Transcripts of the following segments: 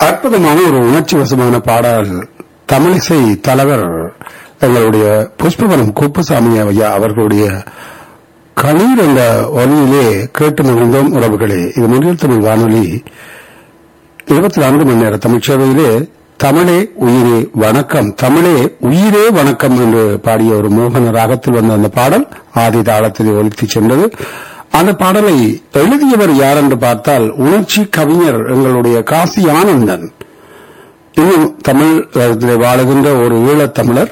அற்புதமான ஒரு உணர்ச்சி வசமான பாடல் தமிழிசை தலைவர் எங்களுடைய புஷ்பவனம் குப்புசாமி ஐயா அவர்களுடைய கணீர் என்ற ஒலியிலே கேட்டு மகிழ்ந்தோம் உறவுகளே இது முன்னில் தமிழ் வானொலி இருபத்தி நான்கு மணி நேர தமிழ் சேவையிலே தமிழே உயிரே வணக்கம் தமிழே உயிரே வணக்கம் என்று பாடிய ஒரு மோகன ராகத்தில் வந்த அந்த பாடல் ஆதி தாளத்திலே ஒலித்து சென்றது அந்த பாடலை எழுதியவர் யார் என்று பார்த்தால் உணர்ச்சி கவிஞர் எங்களுடைய காசி ஆனந்தன் இன்னும் தமிழ் வாழுகின்ற ஒரு ஈழத்தமிழர்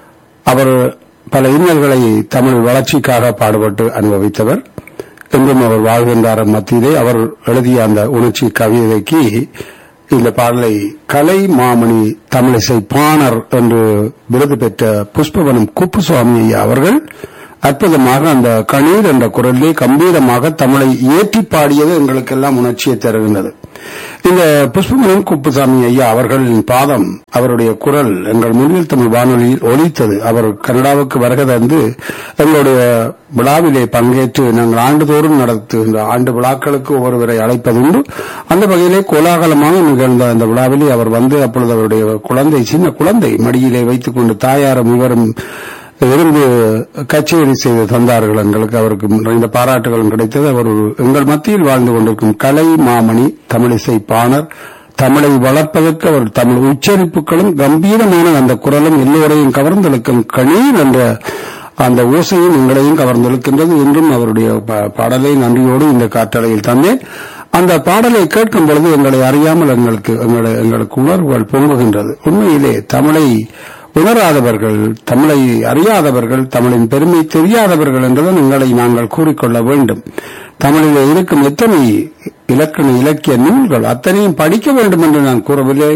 அவர் பல இன்னல்களை தமிழ் வளர்ச்சிக்காக பாடுபட்டு அனுபவித்தவர் என்றும் அவர் வாழ்கின்றார் மத்தியிலே அவர் எழுதிய அந்த உணர்ச்சி கவிதைக்கு இந்த பாடலை கலை மாமணி தமிழிசை பாணர் என்று விருது பெற்ற புஷ்பவனம் குப்புசுவாமி ஐயா அவர்கள் அற்புதமாக அந்த கணீர் என்ற குரலிலே கம்பீரமாக தமிழை ஏற்றி பாடியது எங்களுக்கெல்லாம் உணர்ச்சியை தருகின்றது இந்த புஷ்பமணம் குப்புசாமி ஐயா அவர்களின் பாதம் அவருடைய குரல் எங்கள் முன்னில் தமிழ் வானொலியில் ஒலித்தது அவர் கனடாவுக்கு வருகை தந்து எங்களுடைய விழாவிலே பங்கேற்று நாங்கள் ஆண்டுதோறும் நடத்துகின்ற ஆண்டு விழாக்களுக்கு ஒருவரை அழைப்பதுண்டு அந்த வகையிலே கோலாகலமாக நிகழ்ந்த அந்த விழாவிலே அவர் வந்து அப்பொழுது அவருடைய குழந்தை சின்ன குழந்தை மடியிலே வைத்துக் கொண்டு தாயாரும் இவரும் இருந்து கச்சேரி செய்து தந்தார்கள் எங்களுக்கு அவருக்கு நிறைந்த பாராட்டுகளும் கிடைத்தது அவர் ஒரு எங்கள் மத்தியில் வாழ்ந்து கொண்டிருக்கும் கலை மாமணி தமிழிசை பாணர் தமிழை வளர்ப்பதற்கு அவர் தமிழ் உச்சரிப்புகளும் கம்பீரமான அந்த குரலும் எல்லோரையும் கவர்ந்தெழுக்கும் கணீர் என்ற அந்த ஓசையும் எங்களையும் கவர்ந்தெழுக்கின்றது என்றும் அவருடைய பாடலை நன்றியோடு இந்த காற்றலையில் தந்தேன் அந்த பாடலை கேட்கும் பொழுது எங்களை அறியாமல் எங்களுக்கு எங்களுக்கு உணர்வுகள் பொங்குகின்றது உண்மையிலே தமிழை உணராதவர்கள் தமிழை அறியாதவர்கள் தமிழின் பெருமை தெரியாதவர்கள் என்றுதான் எங்களை நாங்கள் கூறிக்கொள்ள வேண்டும் தமிழில் இருக்கும் எத்தனை இலக்கண இலக்கிய நூல்கள் அத்தனையும் படிக்க வேண்டும் என்று நான் கூறவில்லை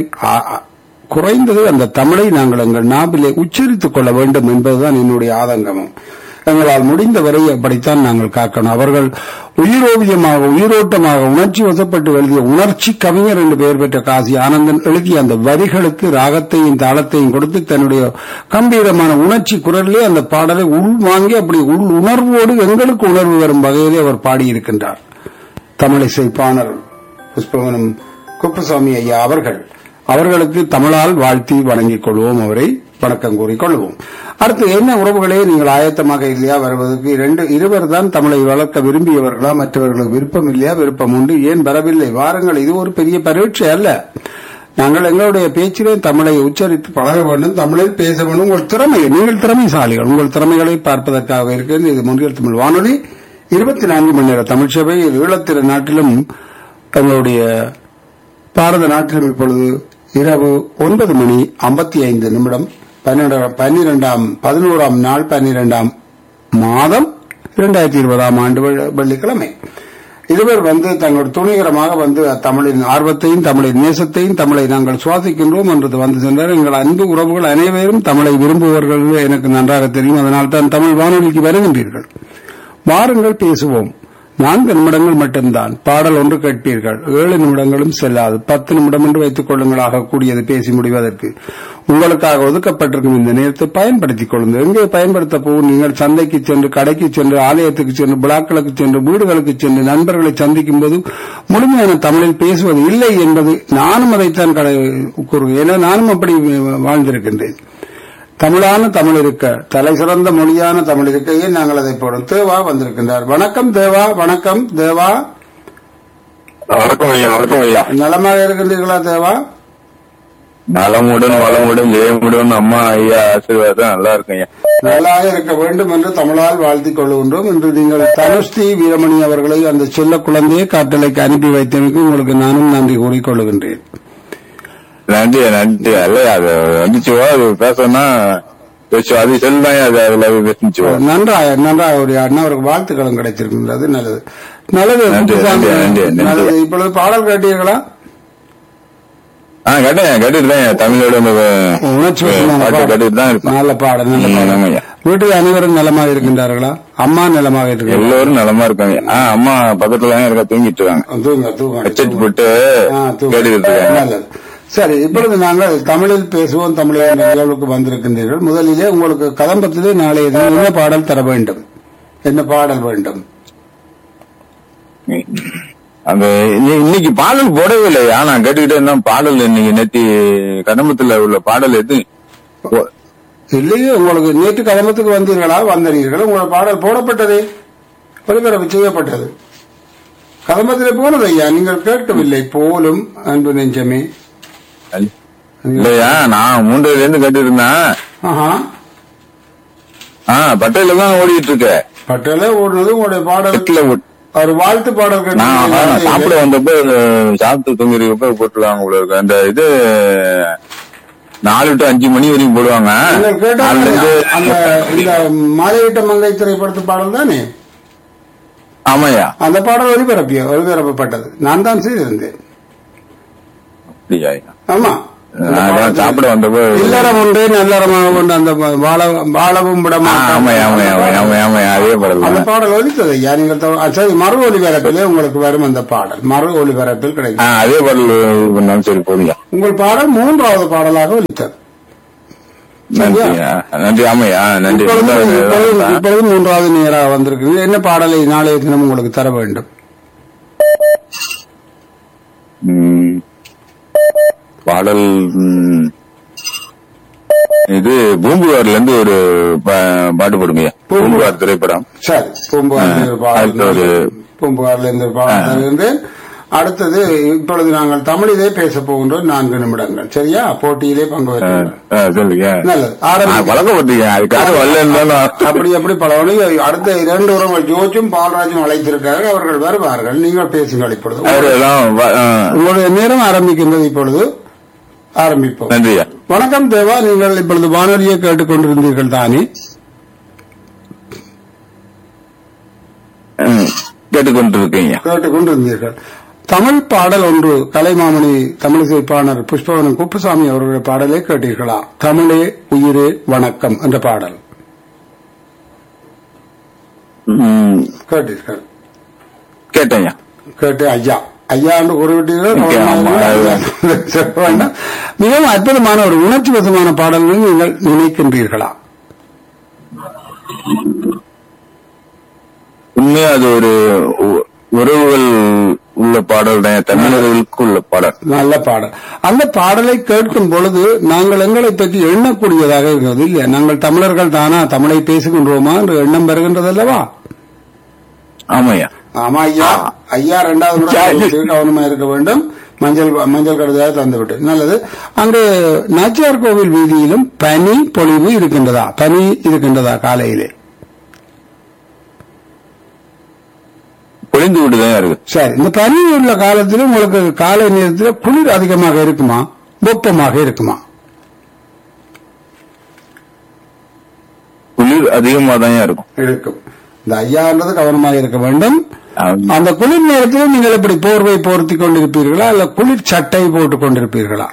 குறைந்தது அந்த தமிழை நாங்கள் எங்கள் நாவிலே உச்சரித்துக் கொள்ள வேண்டும் என்பதுதான் என்னுடைய ஆதங்கமும் எங்களால் முடிந்தவரை அப்படித்தான் நாங்கள் காக்கணும் அவர்கள் உயிரோவியமாக உயிரோட்டமாக உணர்ச்சி வசப்பட்டு எழுதிய உணர்ச்சி கவிஞர் என்று பெயர் பெற்ற காசி ஆனந்தன் எழுதிய அந்த வரிகளுக்கு ராகத்தையும் தாளத்தையும் கொடுத்து தன்னுடைய கம்பீரமான உணர்ச்சி குரலிலே அந்த பாடலை உள் வாங்கி அப்படி உள் உணர்வோடு எங்களுக்கு உணர்வு வரும் வகையிலே அவர் பாடியிருக்கின்றார் தமிழிசை பாணர் புஷ்பவனம் குப்புசாமி ஐயா அவர்கள் அவர்களுக்கு தமிழால் வாழ்த்தி வணங்கிக் கொள்வோம் அவரை வணக்கம் கூறிக்கொள்வோம் அடுத்து என்ன உறவுகளே நீங்கள் ஆயத்தமாக இல்லையா வருவதற்கு இரண்டு இருவர் தான் தமிழை வளர்க்க விரும்பியவர்களா மற்றவர்களுக்கு விருப்பம் இல்லையா விருப்பம் உண்டு ஏன் வரவில்லை வாருங்கள் இது ஒரு பெரிய பரீட்சை அல்ல நாங்கள் எங்களுடைய பேச்சிலே தமிழை உச்சரித்து பழக வேண்டும் தமிழில் பேச வேண்டும் உங்கள் திறமை நீங்கள் திறமைசாலிகள் உங்கள் திறமைகளை பார்ப்பதற்காக இருக்கிறது இது முன்னில் தமிழ் வானொலி இருபத்தி நான்கு மணி நேர தமிழ் சபை ஈழத்திற நாட்டிலும் எங்களுடைய பாரத நாட்டிலும் இப்பொழுது இரவு ஒன்பது மணி ஐம்பத்தி ஐந்து நிமிடம் பன்னிரெண்டாம் பதினோராம் நாள் பன்னிரெண்டாம் மாதம் இரண்டாயிரத்தி இருபதாம் ஆண்டு வெள்ளிக்கிழமை இருவர் வந்து தங்கள் துணிகரமாக வந்து தமிழின் ஆர்வத்தையும் தமிழின் நேசத்தையும் தமிழை நாங்கள் சுவாசிக்கின்றோம் என்றது வந்து சென்றார் எங்கள் அன்பு உறவுகள் அனைவரும் தமிழை விரும்புவர்கள் எனக்கு நன்றாக தெரியும் அதனால் தான் தமிழ் வானொலிக்கு வருகின்றீர்கள் வாருங்கள் பேசுவோம் நான்கு நிமிடங்கள் மட்டும்தான் பாடல் ஒன்று கேட்பீர்கள் ஏழு நிமிடங்களும் செல்லாது பத்து நிமிடம் என்று வைத்துக் கொள்ளுங்கள் ஆகக்கூடியது பேசி முடிவதற்கு உங்களுக்காக ஒதுக்கப்பட்டிருக்கும் இந்த நேரத்தை பயன்படுத்திக் கொள்ளுங்கள் எங்கே பயன்படுத்த போகும் நீங்கள் சந்தைக்கு சென்று கடைக்கு சென்று ஆலயத்துக்கு சென்று விழாக்களுக்கு சென்று வீடுகளுக்கு சென்று நண்பர்களை சந்திக்கும் போது முழுமையான தமிழில் பேசுவது இல்லை என்பது நானும் அதைத்தான் கூறுகிறேன் ஏன்னா நானும் அப்படி வாழ்ந்திருக்கின்றேன் தமிழான தமிழ் இருக்க தலை சிறந்த மொழியான தமிழ் இருக்கையே நாங்கள் அதை போடும் தேவா வந்திருக்கின்றார் வணக்கம் தேவா வணக்கம் தேவா வணக்கம் ஐயா வணக்கம் ஐயா நலமாக இருக்கின்றீர்களா தேவா நலமுடன் வளமுடன் ஜெயமுடன் அம்மா ஐயா ஆசீர்வாதம் நல்லா இருக்கும் ஐயா நல்லாக இருக்க வேண்டும் என்று தமிழால் வாழ்த்திக் கொள்கின்றோம் இன்று நீங்கள் தனுஷ்டி வீரமணி அவர்களை அந்த செல்ல குழந்தையை காட்டலைக்கு அனுப்பி வைத்தமைக்கு உங்களுக்கு நானும் நன்றி கூறிக்கொள்கின்றேன் நன்றி நன்றி இல்லையா அது வந்துச்சு அது பேசணும்னா பேச்சு அது செல்லுதான் அது அதுல பேசிச்சு நன்றாக நன்றாக ஒரு அண்ணாவருக்கு வாழ்த்துக்களும் கிடைத்திருக்கின்றது நல்லது நல்லது நன்றி, குப்புசாமி. நன்றி, நன்றி, நன்றி. நல்லது இப்பொழுது பாடல் கேட்டீர்களா ஆ கேட்டேன் கேட்டுட்டு தான் தமிழோட இந்த உணர்ச்சி வசமான பாட்டு பாடல். கேட்டுட்டு தான் இருப்பேன் நல்ல பாடல் நல்ல ம், பாடல் ஆமாய்யா. வீட்டில் அனைவரும் நலமாக இருக்கின்றார்களா அம்மா நலமாக இருக்கின்றார்களா எல்லோரும் நலமா இருக்காங்க ஆ அம்மா பக்கத்துல தான் இருக்க தூங்கிட்டு இருக்காங்க தூங்க தூங்க ஹெட்செட் போட்டு ஆ, தூங்க. கேட்டுட்டு இருக்காங்க நல்லது சரி இப்பொழுது நாங்கள் தமிழில் பேசுவோம் தமிழ் என்ற நிகழ்வுக்கு வந்திருக்கின்றீர்கள் முதலிலே உங்களுக்கு கதம்பத்திலே நாளைய தினம் என்ன பாடல் தர வேண்டும் என்ன பாடல் வேண்டும் அந்த இன்னி- இன்னைக்கு பாடல் போடவே இல்லையா நான் கேட்டுக்கிட்டே இருந்தேன் பாடல் இன்னைக்கு நேத்தி கடம்பத்துல உள்ள பாடல் எது ஓ, இல்லையே உங்களுக்கு நேற்று கதமத்துக்கு வந்தீர்களா வந்தீர்கள் உங்களோட பாடல் போடப்பட்டதே ஒளிபரப்பு செய்யப்பட்டது கதமத்தில் போனது ஐயா நீங்கள் கேட்கவில்லை போலும் அன்பு நெஞ்சமே இல்லையா நான் மூன்றுல இருந்து கேட்டு இருந்தேன் ஆஹா ஆ பட்டையில தான் ஓடிட்டு இருக்க பட்டேலே ஓடுனது உங்களுடைய பாடல் வீட்டுல ஓ- ஒரு வாழ்த்து பாடல் நான் ஆமா, நான் சாப்பிட கேட்டு வந்தப்ப அஹ், சாப்பிட்டு தூங்கிருக்கப்ப போட்டுருவாங்க போல இருக்கு அந்த இது நாலு டு அஞ்சு மணி வரைக்கும் போடுவாங்க நீங்கள் கேட்டால் நாலுல இருந்து அந்த இந்த மாலையிட்ட மங்கை திரைப்படத்து பாடல் தானே ஆமாய்யா அந்த பாடல் ஒளிபரப்பிய ஒளிபரப்பப்பட்டது நான் தான் செய்திருந்தேன் அப்படியா ஆமா நான் அதான் சாப்பிட வந்தப்ப இல்லறம் உண்டு நல்லறமாக உண்டு அந்த வாழ வாழவும் விட ஆ, மாட்டோம். ஆமாய்யா ஆமாய்யா ஆமாய்யா ஆமாய்யா ஆமாய்யா அதே பாடல் அந்த தான். பாடல் ஒலித்தது ஐயா நீங்கள் தவ- ஆ, சரி மறு ஒலிபரப்பிலே உங்களுக்கு வரும் அந்த பாடல் மறு ஒலிபரப்பில் ஆ, கிடைக்கும் அதே பாடல் இது பண்ணாலும் சரி போதுங்க உங்கள் பாடல் மூன்றாவது பாடலாக ஒலித்தது நன்றி ஆ, நன்றி ஆமாய்யா நன்றி இப்பொழுது இப்பொழுது- ஆ, இப்பொழுது மூன்றாவது நேராக வந்திருக்கு என்ன பாடலை நாளைய தினம் உங்களுக்கு தர வேண்டும் ம், பாடல் ம், இது பூம்புகார்ல இருந்து ஒரு பா- பாட்டு போடுங்க பூம்புகார் திரைப்படம் சரி பூம்புகார்ல ஒரு அடுத்த ஒரு- பாடல் பூம்புகார்ல இருந்து ஒரு பாடல் தருகின்றேன் அடுத்தது இப்பொழுது நாங்கள் தமிழிலே பேச போகின்றோம் நான்கு நிமிடங்கள் சரியா போட்டியிலே பங்கு ஆ, பெற்றுள்ளோம் ஆ, சொல்லுங்க நல்லது ஆ, ஆரம்பி பழக்கப்பட்டீங்க அதுக்காக வரலன்னு அப்படி அப்படி பல வழி அடுத்த இரண்டு உறவுகள் ஜோஜும் பால்ராஜும் அழைத்திருக்கிறார்கள் அவர்கள் வருவார்கள் நீங்கள் பேசுங்கள் இப்பொழுது அவரெல்லாம் வ- ஆ, உங்களுடைய நேரம் ஆரம்பிக்கின்றது இப்பொழுது ஆரம்பிப்போம் நன்றியா வணக்கம் தேவா நீங்கள் இப்பொழுது வானொலியை கேட்டுக்கொண்டிருந்தீர்கள் தானே ம், கேட்டுக்கொண்டிருக்கீங்க கேட்டுக்கொண்டிருந்தீர்கள் தமிழ் பாடல் ஒன்று கலைமாமணி தமிழிசை பாடல் புஷ்பவனம் குப்புசாமி அவர்களுடைய பாடலை கேட்டீர்களா தமிழே உயிரே வணக்கம் என்ற பாடல் ம், கேட்டீர்கள் கேட்டேங்க கேட்டு ஐயா ஐயா என்று குறிப்பிட்டீர்கள் ஓகே, ஆமா. சொல்ல வேண்டாம். மிகவும் அற்புதமான ஒரு உணர்ச்சி வசமான பாடல்கள் நீங்கள் நினைக்கின்றீர்களா உண்மையா அது ஒரு உ- உறவுகள் உள்ள பாடல் தான் தமிழர்களுக்கு உள்ள பாடல் நல்ல பாடல் அந்த பாடலை கேட்கும் பொழுது நாங்கள் எங்களை பற்றி எண்ணக்கூடியதாக இருக்கிறது இல்லையா நாங்கள் தமிழர்கள் தானா தமிழை பேசுகின்றோமா என்று எண்ணம் வருகின்றது அல்லவா ஆமாய்யா ஆமா ஐயா ஐயா இரண்டாவது முறை உங்களுக்கு கவனமா இருக்க வேண்டும் மஞ்சள் மஞ்சள் கடுதாக தந்துவிட்டு நல்லது அங்கு நாச்சியார் கோவில் வீதியிலும் பனி பொழிவு இருக்கின்றதா பனி இருக்கின்றதா காலையிலே பொழிந்து விட்டுதான் இருக்கு சரி இந்த பனி உள்ள காலத்தில் உங்களுக்கு காலை நேரத்தில் குளிர் அதிகமாக இருக்குமா வெப்பமாக இருக்குமா குளிர் அதிகமா தான் இருக்கும் இருக்கும் இந்த ஐயான்றது கவனமாக இருக்க வேண்டும் ஆமா. அந்த குளிர் நேரத்தில் நீங்கள் எப்படி போர்வை போர்த்தி கொண்டிருப்பீர்களா அல்ல குளிர் சட்டை போட்டுக் கொண்டிருப்பீர்களா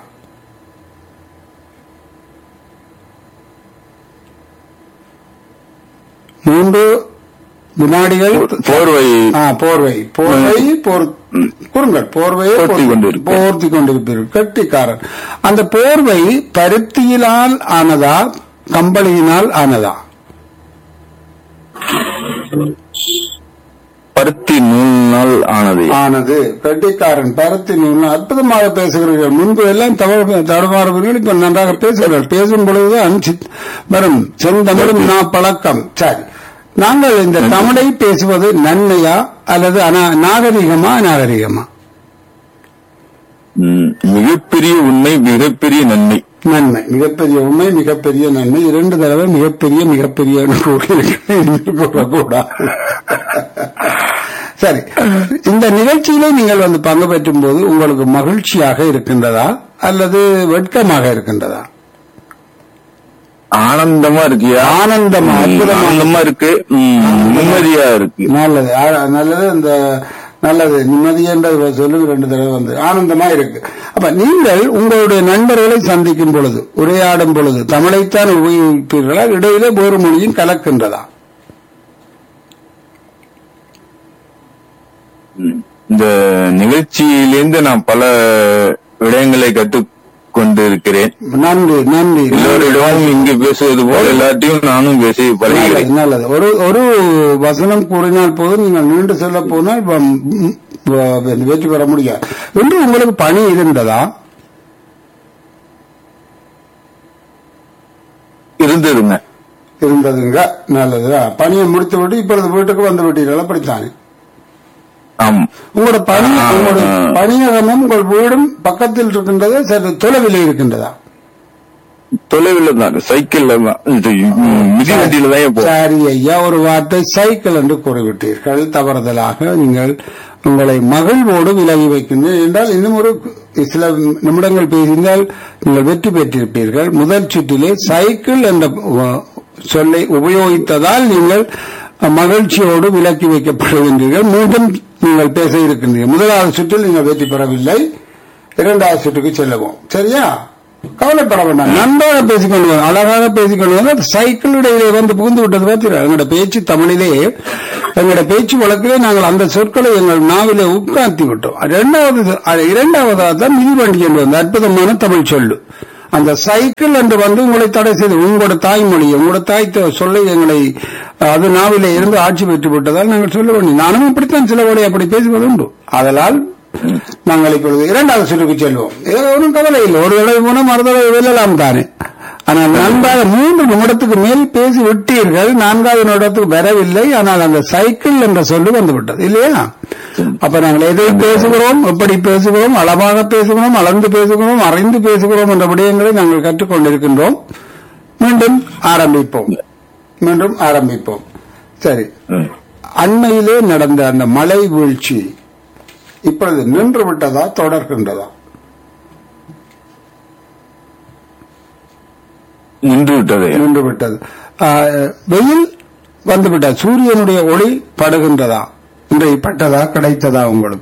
மூன்று வினாடிகள் போர்வை ஆ, போர்வை போர்வை போர் கூறுங்கள் போர்வையை போர்த்திக் போர்த்தி- கொண்டிருப்பேன். போர்த்தி கொண்டிருப்பீர்கள் கட்டிக்காரன் அந்த போர்வை பருத்தியினால் ஆனதா கம்பளியினால் ஆனதா பருத்தி நூல் ஆனது ஆனது கட்டிக்காரன் பருத்தி நூல் அற்புதமாக பேசுகிறீர்கள் முன்பு எல்லாம் தமிழ் தடுமாறுவீர்கள் இப்ப நன்றாக பேசுகிறீர்கள் பேசும் பொழுதுதான் சித்- வரும் செந்தமிழும் நான் பழக்கம் சரி நாங்கள் இந்த தமிழை பேசுவது நன்மையா அல்லது அனா- நாகரிகமா அநாகரிகமா ம், மிகப்பெரிய உண்மை மிகப்பெரிய நன்மை நன்மை மிகப்பெரிய உண்மை மிகப்பெரிய நன்மை இரண்டு தடவை மிகப்பெரிய மிகப்பெரிய கூடக்கூடாது சரி இந்த நிகழ்ச்சியிலே நீங்கள் வந்து பங்கு பெற்றும் போது உங்களுக்கு மகிழ்ச்சியாக இருக்கின்றதா அல்லது வெட்கமாக இருக்கின்றதா ஆனந்தமா இருக்கியா ஆனந்தமா, ம், அற்புதமா. ஆனந்தமா இருக்கு ம், நிம்மதியா இருக்கு நல்லது ஆ- நல்லது இந்த நல்லது நிம்மதி என்ற சொல்லு ரெண்டு தடவை வந்து ஆனந்தமா இருக்கு அப்ப நீங்கள் உங்களுடைய நண்பர்களை சந்திக்கும் பொழுது உரையாடும் பொழுது தமிழைத்தான் உபயோகிப்பீர்களா இடையிலே வேறு மொழியும் கலக்கின்றதா ம். இந்த நிகழ்ச்சியிலிருந்து நான் பல விடயங்களை கற்றுக்கொண்டு இருக்கிறேன் நன்றி நன்றி எல்லோரிடமும் இங்கு பேசுவது போல எல்லாத்தையும் நானும் பேசி நல்லது, பழகிறேன் நல்லது ஒரு ஒரு வசனம் கூறினால் போதும் நீங்கள் நீண்டு செல்ல போனால் வ- ம், வ- வெற்றி பெற முடியாது இன்று உங்களுக்கு பணி இருந்ததா இருந்ததுங்க இருந்ததுங்க நல்லது பணியை முடித்து விட்டு இப்பொழுது வீட்டுக்கு வந்து விட்டீர்கள் அப்படித்தானே ஆம் உங்களோட பணி ஆ. உங்களோட பணியகமும் உங்கள் வீடும் பக்கத்தில் இருக்கின்றது சற்று தொலைவில் இருக்கின்றதா தொலைவில் தான் சைக்கிள்ல தான் இது ம், மிதிவண்டியில தான் போ சரி ஐயா ஒரு வார்த்தை சைக்கிள் என்று கூறிவிட்டீர்கள் தவறுதலாக நீங்கள் உங்களை மகிழ்வோடு விலகி வைக்கின்றேன் என்றால் இன்னும் ஒரு சில நிமிடங்கள் பேசியிருந்தால் நீங்கள் வெற்றி பெற்றிருப்பீர்கள் முதல் சுற்றிலே சைக்கிள் என்ற அஹ், சொல்லை உபயோகித்ததால் நீங்கள் மகிழ்ச்சியோடு விலக்கி வைக்கப்படுகின்றீர்கள் மீண்டும் நீங்கள் பேச இருக்கின்றீர்கள் முதலாவது சுற்றில் நீங்கள் வெற்றி பெறவில்லை இரண்டாவது சுற்றுக்கு செல்லவும் சரியா கவலைப்பட வேண்டாம் நன்றாக பேசிக்கொண்டு வாங்க. அழகாக பேசிக்கொண்டு வாங்க. சைக்கிள் இடையிலே வந்து புகுந்து விட்டது பார்த்தீங்களா எங்களோட பேச்சு தமிழிலே எங்களோட பேச்சு வழக்கிலே நாங்கள் அந்த சொற்களை எங்கள் நாவிலே உட்கார்த்தி விட்டோம் இரண்டாவது அது இரண்டாவதாக தான் மிதிவண்டி என்று வந்து அற்புதமான தமிழ் சொல்லு அந்த சைக்கிள் என்று வந்து உங்களை தடை செய்து உங்களோட தாய்மொழி உங்களோட தாய் த- சொல்லை எங்களை அது நாவிலே இருந்து ஆட்சி பெற்று விட்டதால் நாங்கள் சொல்ல வேண்டும் நானும் இப்படித்தான் சில வழி அப்படி பேசுவது உண்டு அதனால் நாங்கள் இப்பொழுது இரண்டாவது சுற்றுக்கு செல்வோம் இது ஒன்றும் கவலை இல்லை ஒரு தடவை போனால் மறு தடவை வெல்லலாம் தானே ஆனால் நன்றாக மூன்று நிமிடத்துக்கு மேல் பேசி விட்டீர்கள் நான்காவது நிமிடத்துக்கு வரவில்லை ஆனால் அந்த சைக்கிள் என்ற சொல்லு வந்து விட்டது இல்லையா அப்ப நாங்கள் எதை பேசுகிறோம் எப்படி பேசுகிறோம் அளவாக பேசுகிறோம் அளந்து பேசுகிறோம் அறைந்து பேசுகிறோம் என்ற விடயங்களை நாங்கள் கற்றுக்கொண்டிருக்கின்றோம் மீண்டும் ஆரம்பிப்போம் மீண்டும் ஆரம்பிப்போம் சரி ம். அண்மையிலே நடந்த அந்த மழை வீழ்ச்சி இப்பொழுது நின்று விட்டதா தொடர்கின்றதா நின்று விட்டது நின்று விட்டது ஆ, வெயில் வந்து விட்டது சூரியனுடைய ஒளி படுகின்றதா இன்றைய பட்டதா கிடைத்ததா உங்களுக்கு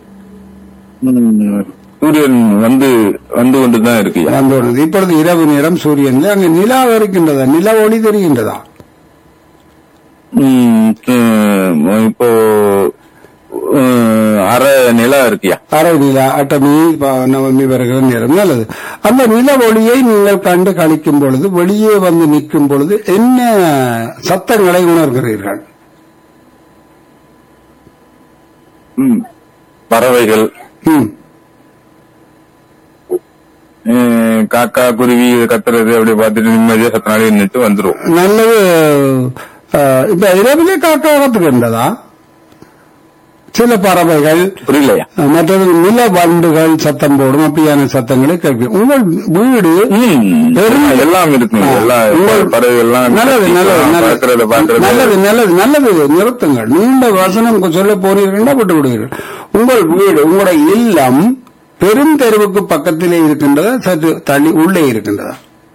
ம், சூரியன் வந்து வந்து கொண்டுதான் இருக்குயா வந்து வருது. இப்பொழுது இரவு நேரம் சூரியன் அங்கே நிலா இருக்கின்றதா நில ஒளி தெரிகின்றதா ம், ம், இப்போ ம், அரை நிலா இருக்கியா அரை நிலா அட்டமி ப- நவமி வருகிற நேரம் நல்லது அந்த நில ஒளியை நீங்கள் கண்டு கழிக்கும் பொழுது வெளியே வந்து நிற்கும் பொழுது என்ன சத்தங்களை உணர்கிறீர்கள் ம், பறவைகள் ம் ம், காக்கா குருவி கத்துறது அப்படி பார்த்துட்டு நிம்மதியா சத்த நாளே நின்றுட்டு வந்துரும் நல்லது அஹ், இப்ப இரவிலே காக்கா கத்துக்கின்றதா சில பறவைகள் புரியலையா அஹ், மற்றது நில வண்டுகள் சத்தம் போடும் அப்படியான சத்தங்களை கேட்கும் உங்கள் வீடு ம், பெரும்- எல்லாம் இருக்குங்க ஆ, எல்லா உங்கள்- பறவை எல்லாம் நல்லது நல்லது பார்க்கறத நல்லது பாக்குறது நல்லது நல்லது நல்லது நிறுத்துங்கள் நீண்ட வசனம் சொல்ல போனீர்கள் விட்டு விடுவீர்கள் உங்கள் வீடு உங்களுடைய இல்லம் பெருந்தெருவுக்கு பக்கத்திலே இருக்கின்றதா சற்று தள்ளி உள்ளே இருக்கின்றதா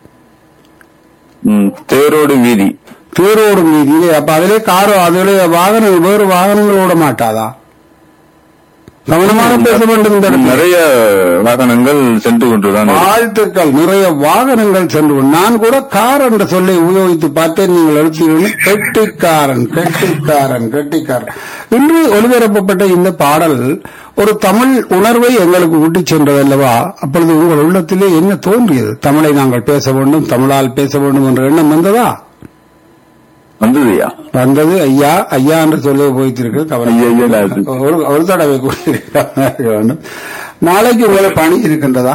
ம், தேரோடு வீதி தேரோடு மீதியிலே அப்ப அதிலே காரோ அதிலே வாகனங்கள் வேறு வாகனங்கள் ஓட மாட்டாதா கவனமாக பேச வேண்டும் இந்த இடத்தில். நிறைய வாகனங்கள் சென்று கொண்டுதான் இருக்கு. வாழ்த்துக்கள் நிறைய வாகனங்கள் சென்று கொண்டு- நான் கூட கார் என்ற சொல்லை உபயோகித்து பார்த்தேன் நீங்கள் எழுத்தீர்கள் கெட்டிக்காரன் கெட்டிக்காரன் கெட்டிக்காரன் இன்று ஒலிபரப்பப்பட்ட இந்த பாடல் ஒரு தமிழ் உணர்வை எங்களுக்கு ஊட்டிச் சென்றது அல்லவா அப்பொழுது உங்கள் உள்ளத்திலே என்ன தோன்றியது தமிழை நாங்கள் பேச வேண்டும் தமிழால் பேச வேண்டும் என்ற எண்ணம் வந்ததா வந்ததுயா வந்தது ஐயா ஐயா என்று சொல்ல போய்த்திருக்கு கவனம் ஐயா, ஐயா, அது. ஒரு ஒரு தடவை கூறியிருக்க வேண்டும் நாளைக்கு உங்களை பணி இருக்கின்றதா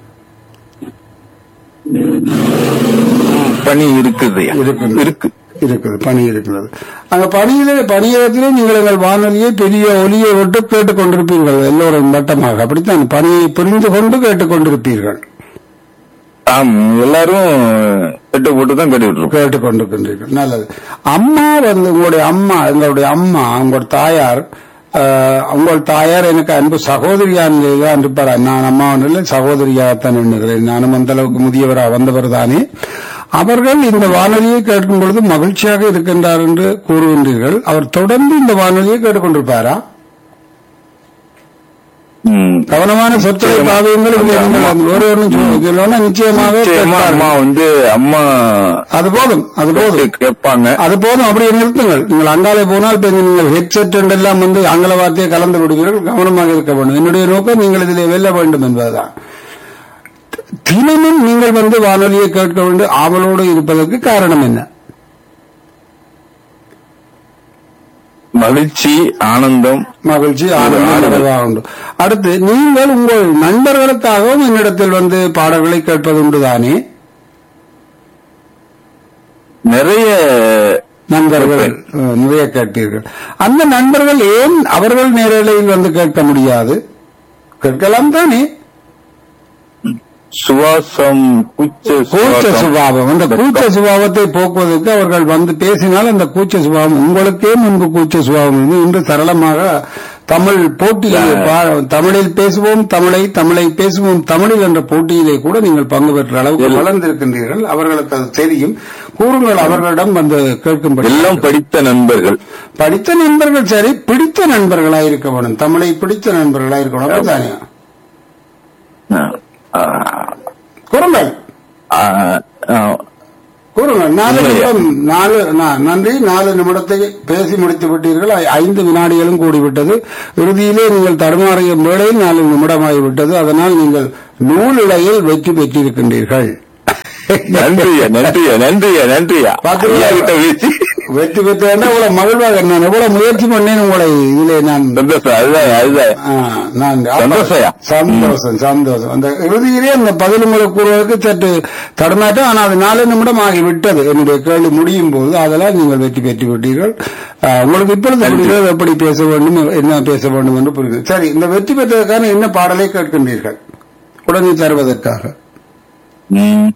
பனி இருக்குதுயா இருக்குது. இருக்கு இருக்குது பணி இருக்கிறது அந்த பணியிலே பணியிடத்திலே நீங்கள் எங்கள் வானொலியை பெரிய ஒலியை விட்டு கேட்டுக் கொண்டிருப்பீர்கள் எல்லோரும் வட்டமாக அப்படித்தான் பணியை புரிந்து கொண்டு கேட்டுக் கொண்டிருப்பீர்கள் ஆம் எல்லாரும் பெட்டு போட்டு தான் கட்டிட்டு இருக்கோம் கேட்டுக் கொண்டிருக்கின்றீர்கள் நல்லது அம்மா வந்து உங்களுடைய அம்மா எங்களுடைய அம்மா உங்களோட தாயார் ஆஹ், உங்கள் தாயார் எனக்கு அன்பு சகோதரியான் தான் இருப்பார் நான் அம்மா இல்லை சகோதரியாகத்தான் எண்ணுகிறேன் நானும் அந்த அளவுக்கு முதியவரா வந்தவர் தானே அவர்கள் இந்த வானொலியை கேட்கும் பொழுது மகிழ்ச்சியாக இருக்கின்றார் என்று கூறுகின்றீர்கள் அவர் தொடர்ந்து இந்த வானொலியை கேட்டுக்கொண்டிருப்பாரா ம். கவனமான சொற்களை காவியங்கள் இங்கே நீங்கள் அந்த ஒரு ஒன்றும் சொல்லணும்னா நிச்சயமாக நிச்சயமா கேட்பார்கள். அம்மா வந்து அம்மா அது போதும் அது போதும் கேட்பாங்க அது போதும் அப்படியே நிறுத்துங்கள் நீங்கள் அங்காலே போனால் இப்ப நீங்கள் ஹெட்செட் எல்லாம் வந்து ஆங்கில வார்த்தையை கலந்து விடுவீர்கள் கவனமாக இருக்க வேண்டும் என்னுடைய நோக்கம் நீங்கள் இதிலே வெல்ல வேண்டும் என்பதுதான் தினமும் நீங்கள் வந்து வானொலியை கேட்க வேண்டும் ஆவலோடு இருப்பதற்கு காரணம் என்ன மகிழ்ச்சி ஆனந்தம் மகிழ்ச்சி ஆனந்தம் நிறைவாக உண்டு அடுத்து நீங்கள் உங்கள் நண்பர்களுக்காகவும் என்னிடத்தில் வந்து பாடல்களை கேட்பது உண்டுதானே நிறைய நண்பர்கள் அஹ், நிறைய கேட்பீர்கள் அந்த நண்பர்கள் ஏன் அவர்கள் நேரலையில் வந்து கேட்க முடியாது கேட்கலாம் தானே சுவாசம் கூச்ச கூச்ச சுவாசம். சுபாவம் அந்த கூச்ச சுபாவத்தை போக்குவதற்கு அவர்கள் வந்து பேசினால் அந்த கூச்ச சுபாவம் உங்களுக்கே முன்பு கூச்ச சுபாவம் இருந்து இன்று சரளமாக தமிழ் போட்டியிலே பா- தமிழில் பேசுவோம் தமிழை தமிழை பேசுவோம் தமிழில் என்ற போட்டியிலே கூட நீங்கள் பங்கு பெற்ற அளவுக்கு எல்- வளர்ந்திருக்கின்றீர்கள் அவர்களுக்கு அது தெரியும் கூறுங்கள் அவர்களிடம் வந்து கேட்கும்படி எல்லாம் படித்த நண்பர்கள் படித்த நண்பர்கள் சரி பிடித்த நண்பர்களாக இருக்க வேணும் தமிழை பிடித்த நண்பர்களாக இருக்கணும் அப்படித்தானே ஆ, கூறுங்கள் ஆ, ஆ, கூறுங்கள் நாலு இல்லையா? நிமிடம் நாலு நா- நன்றி நாலு நிமிடத்தை பேசி முடித்து விட்டீர்கள் ஐ- ஐந்து வினாடிகளும் கூடிவிட்டது இறுதியிலே நீங்கள் தடுமாறிய வேளையில் நாலு நிமிடமாகிவிட்டது அதனால் நீங்கள் நூலிழையில் வெற்றி பெற்றிருக்கின்றீர்கள் நன்றியா நன்றியா நன்றியா நன்றியா பாத்தீங்களா? ஐயா கிட்ட பேசி வெற்றி பெற்றேன்னா இவ்வளவு மகிழ்வாக நான் எவ்வளவு முயற்சி பண்ணேன் உங்களை இதிலே நான் சந்தோஷம் அதுதான் அதுதான் ஆ, நான் சந்தோஷம்யா. சந்தோஷம் சந்தோஷம் அந்த இறுதியிலே அந்த பதில் உங்களுக்கு கூறுவதற்கு சற்று தடுமாற்றம் ஆனால் அது நாலு நிமிடம் ஆகிவிட்டது என்னுடைய கேள்வி முடியும் போது அதெல்லாம் நீங்கள் வெற்றி பெற்று விட்டீர்கள் ஆ, உங்களுக்கு இப்பொழுது புரிகிறது எப்படி பேச வேண்டும் என்ன பேச வேண்டும் என்று புரிகிறது சரி இந்த வெற்றி பெற்றதற்கான என்ன பாடலை கேட்கின்றீர்கள் உடனே தருவதற்காக ம்.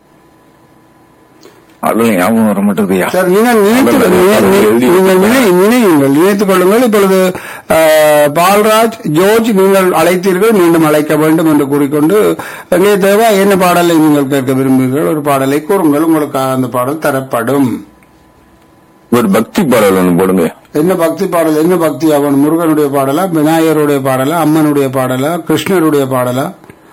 அதெல்லாம் ஞாபகம் வர மாட்டேங்குதுயா சார் நீங்கள் நினைத்து அதெல்லாம் நீங்கள் நான் எழுதி நீங்கள் நினை- நினையுங்கள் நினைத்துக் கொள்ளுங்கள் இப்பொழுது ஆ, பால்ராஜ் ஜோர்ஜ் நீங்கள் அழைத்தீர்கள் மீண்டும் அழைக்க வேண்டும் என்று கூறிக்கொண்டு அங்கே தேவா என்ன பாடலை நீங்கள் கேட்க விரும்புகிறீர்கள் ஒரு பாடலை கூறுங்கள் உங்களுக்கு அந்த பாடல் தரப்படும் ஒரு பக்தி பாடல் ஒண்ணு போடுங்க என்ன பக்தி பாடல் என்ன பக்தி அவன் முருகனுடைய பாடலா விநாயகருடைய பாடலா அம்மனுடைய பாடலா கிருஷ்ணருடைய பாடலா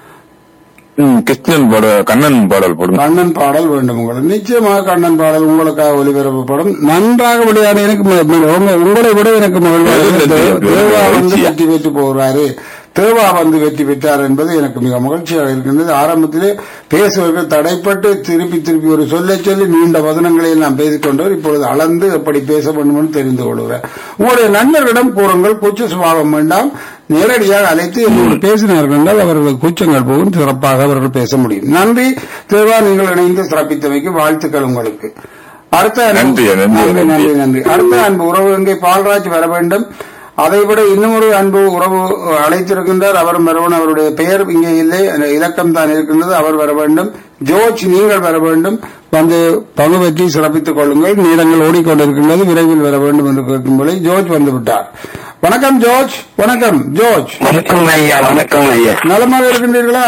ம், கிருஷ்ணன் பாடல் கண்ணன் பாடல் போடுங்க கண்ணன் பாடல் வேண்டும் உங்களுக்கு நிச்சயமாக கண்ணன் பாடல் உங்களுக்காக ஒளிபரப்பப்படும் நன்றாக விளையாட எனக்கு ம- ம- உங்க- உங்களை விட எனக்கு மகிழ்வாக இருக்கிறது. தேவா வந்து வெற்றி பெற்று போகிறாரு தேவா வந்து வெற்றி பெற்றார் என்பது எனக்கு மிக மகிழ்ச்சியாக இருக்கின்றது ஆரம்பத்திலே பேசுவதற்கு தடைப்பட்டு திருப்பி திருப்பி ஒரு சொல்லை சொல்லி நீண்ட வதனங்களை எல்லாம் பேசிக்கொண்டவர் இப்பொழுது அளந்து எப்படி பேச வேண்டும் என்று தெரிந்து கொள்கிறேன் உங்களுடைய நண்பர்களிடம் கூறுங்கள் கூச்ச சுபாவம் வேண்டாம் நேரடியாக அழைத்து என்னோடு பேசினார்கள் என்றால் அவர்களுக்கு கூச்சங்கள் போகும் சிறப்பாக அவர்கள் பேச முடியும் நன்றி தேவா நீங்கள் இணைந்து சிறப்பித்தமைக்கு வாழ்த்துக்கள் உங்களுக்கு அடுத்த அன்பு- நன்றி, நன்றி, நன்றி நன்றி. நன்றி நன்றி அடுத்த அன்பு உறவு இங்கே பால்ராஜ் வர வேண்டும் அதைவிட இன்னும் ஒரு அன்பு உறவு அழைத்திருக்கின்றார் அவரும் வர வேண்டும் அவருடைய பெயர் இங்கே இல்லை அந்த இலக்கம் தான் இருக்கின்றது அவர் வர வேண்டும் ஜோர்ஜ் நீங்கள் வர வேண்டும் வந்து பங்கு பெற்றி சிறப்பித்துக் கொள்ளுங்கள் நீளங்கள் ஓடிக்கொண்டிருக்கின்றது விரைவில் வர வேண்டும் என்று கேட்கும்போது ஜோர்ஜ் வந்து விட்டார் வணக்கம் ஜோர்ஜ் வணக்கம் ஜோர்ஜ் வணக்கம் ஐயா வணக்கம் ஐயா நலமாக இருக்கின்றீர்களா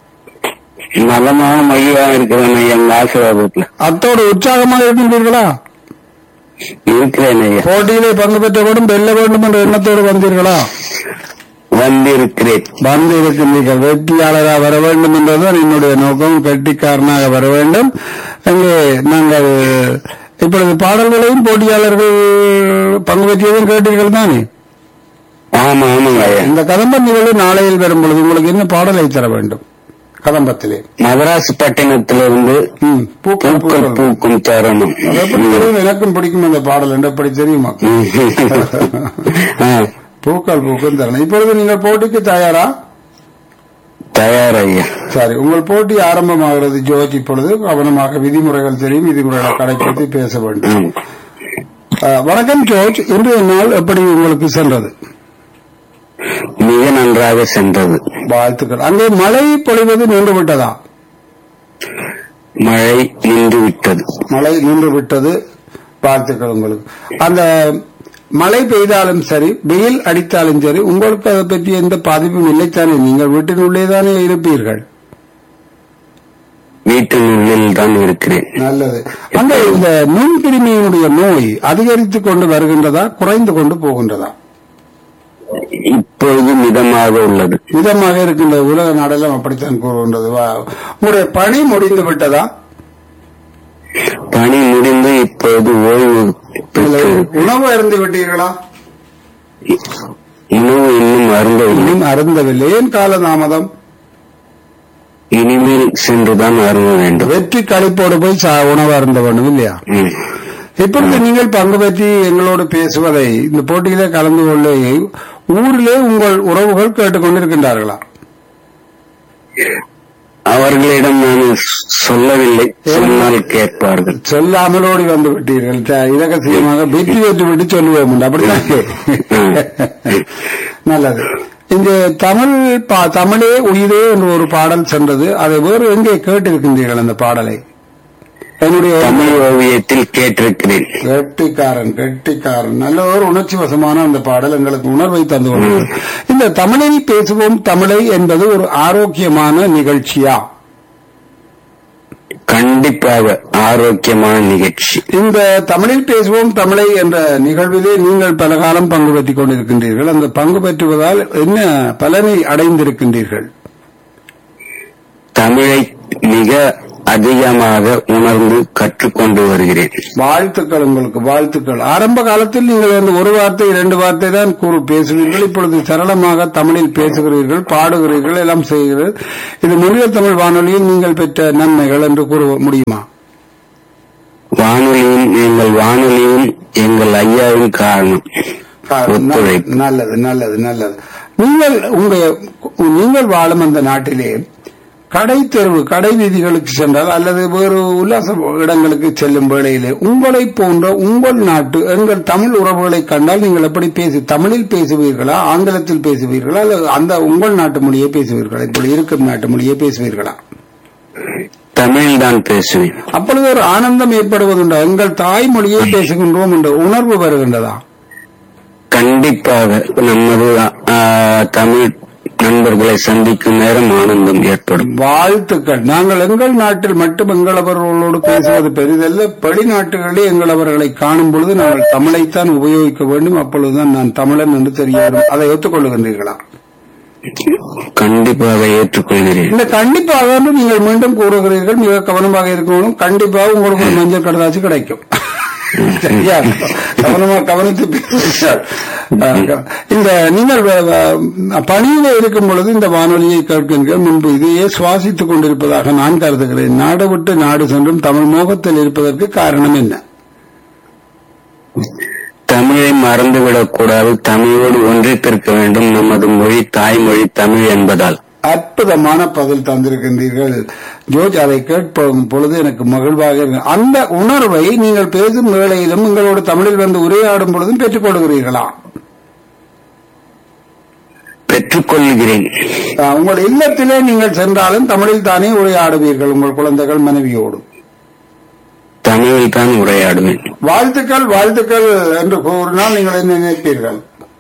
நலமாக மகிழ்வாக இருக்கிறேன் ஐயா உங்க ஆசீர்வாதத்துல அத்தோடு உற்சாகமாக இருக்கின்றீர்களா இருக்கிறேன் ஐயா போட்டியிலே பங்கு பெற்ற வேண்டும் வெல்ல வேண்டும் என்ற எண்ணத்தோடு வந்தீர்களா வந்திருக்கிறேன் வந்து இருக்கின்றீர்கள் வெற்றியாளராக வர வேண்டும் என்பதுதான் என்னுடைய நோக்கம் கெட்டிக்காரனாக வர வேண்டும் அங்கே நாங்கள் இப்பொழுது பாடல்களையும் போட்டியாளர்கள் பங்கு பெற்றியதும் கேட்டீர்கள் தானே ஆமா ஆமாங்க ஐயா இந்த கதம்பம் நிகழ்வு நாளையில் வரும் பொழுது உங்களுக்கு என்ன பாடலை தர வேண்டும் கதம்பத்திலே மதராஸ் பட்டினத்திலிருந்து ம், பூக்கள் பூக்கள் பூக்கள் பூக்கும் தருணம் அது எப்படி தெரியும் எனக்கும் பிடிக்கும் அந்த பாடல் என்று எப்படி தெரியுமா ஆ, பூக்கள் பூக்கும் தரணும் இப்பொழுது நீங்கள் போட்டிக்கு தயாரா தயார் ஐயா சரி உங்கள் போட்டி ஆரம்பமாகிறது ஜோஜ் இப்பொழுது கவனமாக விதிமுறைகள் தெரியும் விதிமுறைகளை கடைபிடித்து பேச வேண்டும் ம். அஹ், வணக்கம் ஜோர்ஜ் இன்றைய நாள் எப்படி உங்களுக்கு சென்றது மிக நன்றாக சென்றது வாழ்த்துக்கள் அங்கே மழை பொழிவது நின்று விட்டதா மழை நின்று விட்டது மழை நின்று விட்டது வாழ்த்துக்கள் உங்களுக்கு அந்த மழை பெய்தாலும் சரி வெயில் அடித்தாலும் சரி உங்களுக்கு அதை பற்றி எந்த பாதிப்பும் இல்லைத்தானே நீங்கள் வீட்டினுள்ளே தானே இருப்பீர்கள் வீட்டின் உள்ளில் தான் இருக்கிறேன் நல்லது அந்த இந்த நுண்கிருமியினுடைய நோய் அதிகரித்துக் கொண்டு வருகின்றதா குறைந்து கொண்டு போகின்றதா இப்பொழுது மிதமாக உள்ளது மிதமாக இருக்கின்ற உலக நாடெல்லாம் அப்படித்தான் கூறுகின்றது வா- உங்களுடைய பணி முடிந்து விட்டதா பணி முடிந்து இப்பொழுது ஓய்வு இல்லை, பெற்று உணவு அருந்து விட்டீர்களா உணவு இன்னும் அருந்தவில்லை இன்னும் அருந்தவில்லை ஏன் காலதாமதம் இனிமேல் சென்றுதான் அருந்த வேண்டும் வெற்றி கழிப்போடு போய் சா- உணவு அருந்த வேண்டும் இல்லையா ம். இப்பொழுது நீங்கள் பங்கு பற்றி எங்களோடு பேசுவதை இந்த போட்டியிலே கலந்து கொள்ள ஊரிலே உங்கள் உறவுகள் கேட்டுக்கொண்டிருக்கின்றார்களா அவர்களிடம் நான் சொல்லவில்லை சொன்னால் கேட்பார்கள் சொல்லாமல் ஓடி வந்து விட்டீர்கள் த- இரகசியமாக வெற்றி வெற்றி விட்டு சொல்லுவோம் உண்டு. அப்படித்தான் நல்லது இந்த தமிழ் பா- தமிழே உயிரே என்று ஒரு பாடல் சென்றது அதை வேறு எங்கே கேட்டிருக்கின்றீர்கள் அந்த பாடலை என்னுடைய தமிழ் ஓவியத்தில் கேட்டிருக்கிறேன் கெட்டிக்காரன் கெட்டிக்காரன் நல்ல ஒரு உணர்ச்சி வசமான அந்த பாடல் எங்களுக்கு உணர்வை தந்து கொண்டது இந்த தமிழில் பேசுவோம் தமிழை என்பது ஒரு ஆரோக்கியமான நிகழ்ச்சியா கண்டிப்பாக ஆரோக்கியமான நிகழ்ச்சி இந்த தமிழில் பேசுவோம் தமிழை என்ற நிகழ்விலே நீங்கள் பல காலம் பங்கு பெற்றுக் கொண்டிருக்கின்றீர்கள் அந்த பங்கு பெற்றுவதால் என்ன பலனை அடைந்திருக்கின்றீர்கள் தமிழை மிக அதிகமாக உணர்ந்து கற்றுக்கொண்டு வருகிறேன் வாழ்த்துக்கள் உங்களுக்கு வாழ்த்துக்கள் ஆரம்ப காலத்தில் நீங்கள் வந்து ஒரு வார்த்தை இரண்டு வார்த்தை தான் கூறு பேசுவீர்கள் இப்பொழுது சரளமாக தமிழில் பேசுகிறீர்கள் பாடுகிறீர்கள் எல்லாம் செய்கிறீர்கள் இது முருகத் தமிழ் வானொலியில் நீங்கள் பெற்ற நன்மைகள் என்று கூற முடியுமா வானொலியும் எங்கள் வானொலியும் எங்கள் ஐயாவின் காரணம் ஒத்துழைப்பு நல்லது நல்லது நல்லது நீங்கள் உங்க நீங்கள் வாழும் அந்த நாட்டிலே கடை தெருவு கடை வீதிகளுக்கு சென்றால் அல்லது வேறு உல்லாச இடங்களுக்கு செல்லும் வேளையிலே உங்களை போன்ற உங்கள் நாட்டு எங்கள் தமிழ் உறவுகளை கண்டால் நீங்கள் எப்படி பேசி தமிழில் பேசுவீர்களா ஆங்கிலத்தில் பேசுவீர்களா அல்லது அந்த உங்கள் நாட்டு மொழியை பேசுவீர்களா இப்படி இருக்கும் நாட்டு மொழியை பேசுவீர்களா தமிழில் தான் பேசுவேன் அப்பொழுது ஒரு ஆனந்தம் ஏற்படுவதுண்டா எங்கள் தாய்மொழியை பேசுகின்றோம் என்ற உணர்வு வருகின்றதா கண்டிப்பாக நமது ஆ, தமிழ் நண்பர்களை சந்திக்கும் நேரம் ஆனந்தம் ஏற்படும் வாழ்த்துக்கள் நாங்கள் எங்கள் நாட்டில் மட்டும் எங்களவர்களோடு பேசுவது பெரிதல்ல வெளிநாட்டுகளிலே எங்களவர்களை காணும் பொழுது நாங்கள் தமிழைத்தான் உபயோகிக்க வேண்டும் அப்பொழுதுதான் நான் தமிழன் என்று தெரிய வரும் அதை ஒத்துக்கொள்ளுகின்றீர்களா கண்டிப்பாக ஏற்றுக்கொள்கிறேன் இந்த கண்டிப்பாக என்று நீங்கள் மீண்டும் கூறுகிறீர்கள் மிக கவனமாக இருக்கணும் கண்டிப்பாக உங்களுக்கு ஒரு மஞ்சள் கடதாச்சு கிடைக்கும் சரியா கவனமா கவனித்து பேசுங்கள். இந்த நீங்கள் வ- வ- பணியில இருக்கும் பொழுது இந்த வானொலியை கேட்கின்ற முன்பு இதையே சுவாசித்துக் கொண்டிருப்பதாக நான் கருதுகிறேன் நாடு விட்டு நாடு சென்றும் தமிழ் மோகத்தில் இருப்பதற்கு காரணம் என்ன தமிழை மறந்துவிடக் கூடாது தமிழோடு ஒன்றித்திருக்க வேண்டும் நமது மொழி தாய்மொழி தமிழ் என்பதால் அற்புதமான பதில் தந்திருக்கின்றீர்கள் ஜோர்ஜ் அதை கேட்போம் பொழுது எனக்கு மகிழ்வாக இருக்கு அந்த உணர்வை நீங்கள் பேசும் வேளையிலும் உங்களோட தமிழில் வந்து உரையாடும் பொழுதும் பெற்றுக் கொள்கிறீர்களா பெற்றுக்கொள்கிறேன் ஆஹ், உங்கள் இல்லத்திலே நீங்கள் சென்றாலும் தமிழில் தானே உரையாடுவீர்கள் உங்கள் குழந்தைகள் மனைவியோடு தமிழில் தான் உரையாடுவேன் வாழ்த்துக்கள் வாழ்த்துக்கள் என்று கூறினால் நீங்கள் என்ன நினைப்பீர்கள்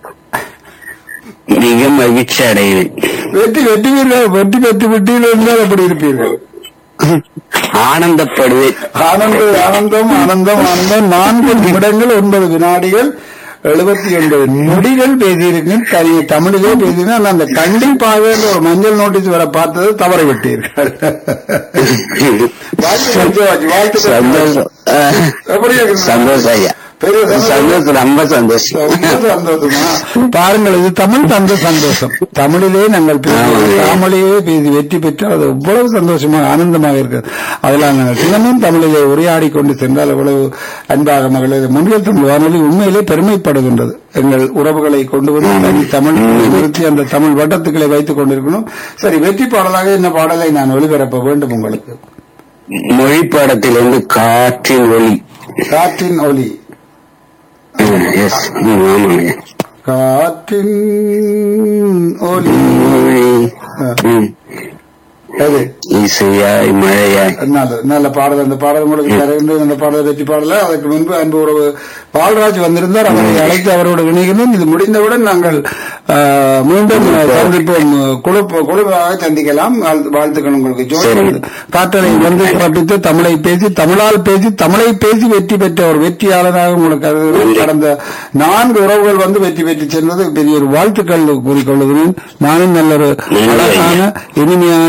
மிக மகிழ்ச்சி அடைவேன் வெற்றி வெட்டுவீர்கள் வெற்றி பெற்று விட்டீர்கள் என்றால் எப்படி இருப்பீர்கள் ஆனந்தப்படுவேன் ஆனந்த ஆனந்தம் ஆனந்தம் ஆனந்தம் நான்கு நிமிடங்கள் ஒன்பது வினாடிகள் எழுபத்தி ஒன்பது நொடிகள் பேசியிருக்கு தனி தமிழிலே பேசினா அந்த கண்டிப்பாக ஒரு மஞ்சள் நோட்டீஸ் வர பார்த்தது தவற விட்டீர்கள் வாழ்த்துக்கள் ஜோர்ஜ், வாழ்த்துக்கள் சந்தோஷம் அஹ், எப்படி இருக்கு? சந்தோஷம் ஐயா பெரிய சந்தோஷம். சந்தோஷம் ரொம்ப சந்தோஷம் ரொம்ப சந்தோஷமா பாருங்கள் இது தமிழ் தந்த சந்தோஷம் தமிழிலே நாங்கள் பேசி ஆமாங்க. தாமலையே பேசி வெற்றி பெற்று அது எவ்வளவு சந்தோஷமாக ஆனந்தமாக இருக்கு அதெல்லாம் நாங்கள் தினமும் தமிழிலே உரையாடி கொண்டு சென்றால் எவ்வளவு அன்பாக மகளிர் முன்னில் தமிழ் வானொலி உண்மையிலே பெருமைப்படுகின்றது எங்கள் உறவுகளை கொண்டு வந்து தனி தமிழ் நிறுத்தி அந்த தமிழ் வட்டத்துக்களை வைத்துக் கொண்டிருக்கணும் சரி வெற்றி பாடலாக இந்த பாடலை நான் ஒளிபரப்ப வேண்டும் உங்களுக்கு மொழி பாடத்திலிருந்து காற்றின் ஒளி காற்றின் ஒலி எஸ் ஆமாங்க காற்றின் ஒலி மொழி ம். அது இசையாய் மழையாய் நல்ல நல்ல பாடல் அந்த பாடல் உங்களுக்கு தருகின்ற அந்த பாடலை வெற்றி பாடல அதற்கு முன்பு அன்பு உறவு பால்ராஜ் வந்திருந்தார் அவரை அழைத்து அவரோடு இணைகிறோம் இது முடிந்தவுடன் நாங்கள் ஆ, மீண்டும் சந்திப்போம் குழு குழுவாக சந்திக்கலாம் வாழ்த்து- வாழ்த்துக்கள் உங்களுக்கு ஜோதி சரி. காற்றலை வந்து பிறப்பித்து தமிழை பேசி தமிழால் பேசி தமிழை பேசி வெற்றி பெற்ற ஒரு வெற்றியாளராக உங்களுக்கு கருதுகிறேன். கடந்த நான்கு உறவுகள் வந்து வெற்றி பெற்று சென்றது பெரிய ஒரு வாழ்த்துக்கள் கூறிக்கொள்கிறேன் நானும் நல்ல ஒரு நன்றி. அழகான இனிமையான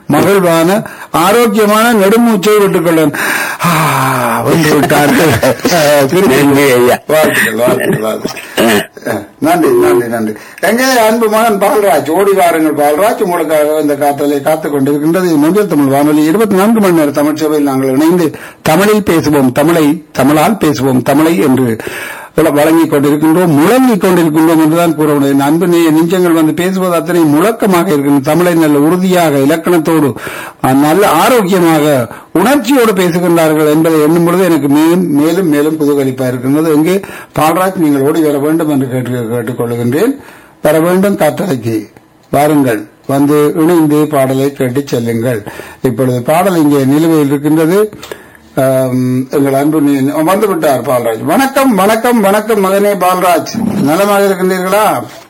மகிழ்வான ஆரோக்கியமான நெடுமூச்சை விட்டுக்கொள்ள வந்து விட்டார்கள் திருப்பி நன்றி ஐயா வாழ்த்துக்கள் வாழ்த்துக்கள் வாழ்த்துக்கள் அஹ், நன்றி நன்றி நன்றி எங்கே அன்பு மகன் பால்ராஜ் ஓடி வாருங்கள் பால்ராஜ் உங்களுக்காக இந்த காத்தலை காத்துக் கொண்டிருக்கின்றது மஞ்சள் தமிழ் வானொலி இருபத்தி நான்கு மணி நேர தமிழ் சேவையில் நாங்கள் இணைந்து தமிழில் பேசுவோம் தமிழை தமிழால் பேசுவோம் தமிழை என்று வழ- வழங்கிக் கொண்டிருக்கின்றோம் முழங்கிக் கொண்டிருக்கின்றோம் என்றுதான் கூற முடியும் அன்பு நெ- நெஞ்சங்கள் வந்து பேசுவது அத்தனை முழக்கமாக இருக்கின்றன தமிழை நல்ல உறுதியாக இலக்கணத்தோடு அஹ், நல்ல ஆரோக்கியமாக உணர்ச்சியோடு பேசுகின்றார்கள் என்பதை எண்ணும் பொழுது எனக்கு மேலும் மேலும் மேலும் புதுகலிப்பா இருக்கின்றது எங்கே பால்ராஜ் நீங்கள் ஓடி வர வேண்டும் என்று கேட்டு கேட்டுக்கொள்கின்றேன் வர வேண்டும் காற்றலைக்கு வாருங்கள் வந்து இணைந்து பாடலை கேட்டு செல்லுங்கள் இப்பொழுது பாடல் இங்கே நிலுவையில் இருக்கின்றது ஆம், எங்கள் அன்பு நீ- வந்து விட்டார் பால்ராஜ் வணக்கம் வணக்கம் வணக்கம் மகனே பால்ராஜ் நலமாக இருக்கின்றீர்களா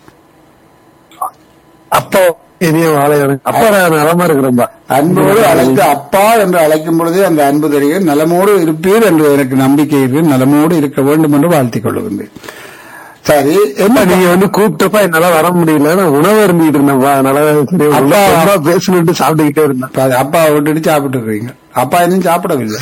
அப்போ இனிய வாழை அப்பா நான் நலமா இருக்கிறேன்பா அன்போடு அழைத்து அப்பா என்று அழைக்கும் பொழுதே அந்த அன்பு தெரியும் நலமோடு இருப்பீர் என்று எனக்கு நம்பிக்கை இருக்கு நலமோடு இருக்க வேண்டும் என்று வாழ்த்திக் கொள்ளுகின்றேன் சரி என்ன நீங்க வந்து கூப்பிட்டப்பா என்னால வர முடியல நான் உணவு இருந்துட்டு இருந்தேன்ப்பா அதனால சரி அப்பா- ரொம்ப பேசணுட்டு சாப்பிட்டுக்கிட்டே இருந்தேன் பாரு, அப்பாவை விட்டுட்டு சாப்பிட்டு இருக்கீங்க அப்பா இன்னும் சாப்பிடவில்லை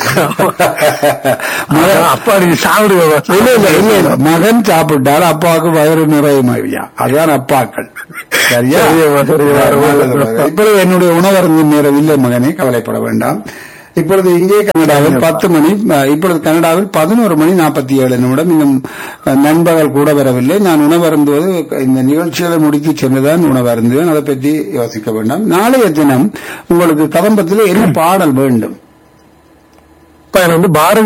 மகன் அப்பா நீங்க சாப்பிடுங்க இல்ல இல்ல இல்ல இல்ல மகன் சாப்பிட்டால் அப்பாவுக்கு வயிறு நிறையும் ஐயா அதுதான் அப்பாக்கள் சரியா சரியம்மா, சரியம்மா. நல்லது, நல்லது. இப்பொழுது என்னுடைய உணவருந்தும் நேரம் இல்லை மகனே கவலைப்பட வேண்டாம் இப்பொழுது இங்கே கனடாவில் பத்து மணி அஹ், இப்பொழுது கனடாவில் பதினோரு மணி நாற்பத்தி ஏழு நிமிடம் இன்னும் அஹ், நண்பகல் கூட வரவில்லை நான் உணவருந்துவது இந்த நிகழ்ச்சிகளை முடித்து சென்றுதான் உணவருந்துவேன் அதை பற்றி யோசிக்க வேண்டாம் நாளைய தினம் உங்களுக்கு கதம்பத்தில் என்ன பாடல் வேண்டும் இப்ப எனக்கு வந்து பாரதி